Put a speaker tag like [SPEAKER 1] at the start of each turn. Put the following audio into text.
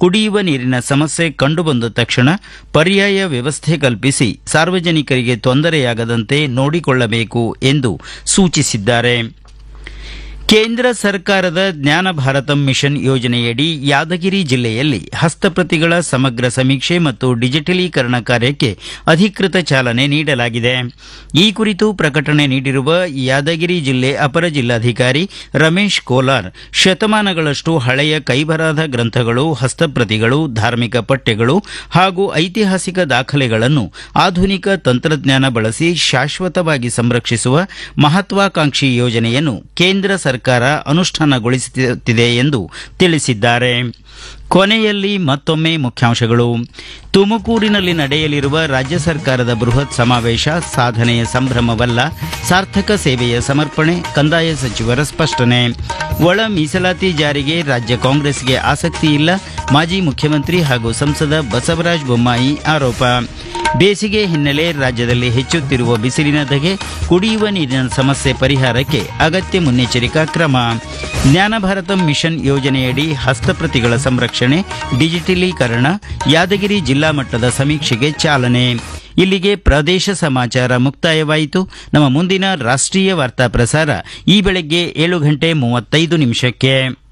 [SPEAKER 1] ಕುಡಿಯುವ ನೀರಿನ ಸಮಸ್ಯೆ ಕಂಡುಬಂದ ತಕ್ಷಣ ಪರ್ಯಾಯ ವ್ಯವಸ್ಥೆ ಕಲ್ಪಿಸಿ ಸಾರ್ವಜನಿಕರಿಗೆ ತೊಂದರೆಯಾಗದಂತೆ ನೋಡಿಕೊಳ್ಳಬೇಕು ಎಂದು ಸೂಚಿಸಿದ್ದಾರೆ ಕೇಂದ್ರ ಸರ್ಕಾರದ ಜ್ಞಾನ ಭಾರತಂ ಮಿಷನ್ ಯೋಜನೆಯಡಿ ಯಾದಗಿರಿ ಜಿಲ್ಲೆಯಲ್ಲಿ ಹಸ್ತಪ್ರತಿಗಳ ಸಮಗ್ರ ಸಮೀಕ್ಷೆ ಮತ್ತು ಡಿಜಿಟಲೀಕರಣ ಕಾರ್ಯಕ್ಕೆ ಅಧಿಕೃತ ಚಾಲನೆ ನೀಡಲಾಗಿದೆ ಈ ಕುರಿತು ಪ್ರಕಟಣೆ ನೀಡಿರುವ ಯಾದಗಿರಿ ಜಿಲ್ಲೆ ಅಪರ ಜಿಲ್ಲಾಧಿಕಾರಿ ರಮೇಶ್ ಕೋಲಾರ್ ಶತಮಾನಗಳಷ್ಟು ಹಳೆಯ ಕೈಬರಹದ ಗ್ರಂಥಗಳು ಹಸ್ತಪ್ರತಿಗಳು ಧಾರ್ಮಿಕ ಪಠ್ಯಗಳು ಹಾಗೂ ಐತಿಹಾಸಿಕ ದಾಖಲೆಗಳನ್ನು ಆಧುನಿಕ ತಂತ್ರಜ್ಞಾನ ಬಳಸಿ ಶಾಶ್ವತವಾಗಿ ಸಂರಕ್ಷಿಸುವ ಮಹತ್ವಾಕಾಂಕ್ಷಿ ಯೋಜನೆಯನ್ನು ಕೇಂದ್ರ ಸರ್ಕಾರ ಅನುಷ್ಠಾನಗೊಳಿಸುತ್ತಿದೆ ಎಂದು ತಿಳಿಸಿದ್ದಾರೆ ಕೊನೆಯಲ್ಲಿ ಮತ್ತೊಮ್ಮೆ ಮುಖ್ಯಾಂಶಗಳು ತುಮಕೂರಿನಲ್ಲಿ ನಡೆಯಲಿರುವ ರಾಜ್ಯ ಸರ್ಕಾರದ ಬೃಹತ್ ಸಮಾವೇಶ ಸಾಧನೆಯ ಸಂಭ್ರಮವಲ್ಲ ಸಾರ್ಥಕ ಸೇವೆಯ ಸಮರ್ಪಣೆ ಕಂದಾಯ ಸಚಿವರ ಸ್ಪಷ್ಟನೆ ಒಳ ಮೀಸಲಾತಿ ಜಾರಿಗೆ ರಾಜ್ಯ ಕಾಂಗ್ರೆಸ್ಗೆ ಆಸಕ್ತಿ ಇಲ್ಲ ಮಾಜಿ ಮುಖ್ಯಮಂತ್ರಿ ಹಾಗೂ ಸಂಸದ ಬಸವರಾಜ ಬೊಮ್ಮಾಯಿ ಆರೋಪ ಬೇಸಿಗೆ ಹಿನ್ನೆಲೆ ರಾಜ್ಯದಲ್ಲಿ ಹೆಚ್ಚುತ್ತಿರುವ ಬಿಸಿಲಿನ ಧಗೆ ಕುಡಿಯುವ ನೀರಿನ ಸಮಸ್ಯೆ ಪರಿಹಾರಕ್ಕೆ ಅಗತ್ಯ ಮುನ್ನೆಚ್ಚರಿಕಾ ಕ್ರಮ ಜ್ಞಾನ ಭಾರತಂ ಮಿಷನ್ ಯೋಜನೆಯಡಿ ಹಸ್ತಪ್ರತಿಗಳ ಸಂರಕ್ಷಣೆ ಡಿಜಿಟಲೀಕರಣ ಯಾದಗಿರಿ ಜಿಲ್ಲಾ ಮಟ್ಟದ ಸಮೀಕ್ಷೆಗೆ ಚಾಲನೆ ಇಲ್ಲಿಗೆ ಪ್ರದೇಶ ಸಮಾಚಾರ ಮುಕ್ತಾಯವಾಯಿತು ನಮ್ಮ ಮುಂದಿನ ರಾಷ್ಟ್ರೀಯ ವಾರ್ತಾ ಪ್ರಸಾರ ಈ ಬೆಳಗ್ಗೆ ಏಳು ಗಂಟೆ ಮೂವತ್ತೈದು ನಿಮಿಷಕ್ಕೆ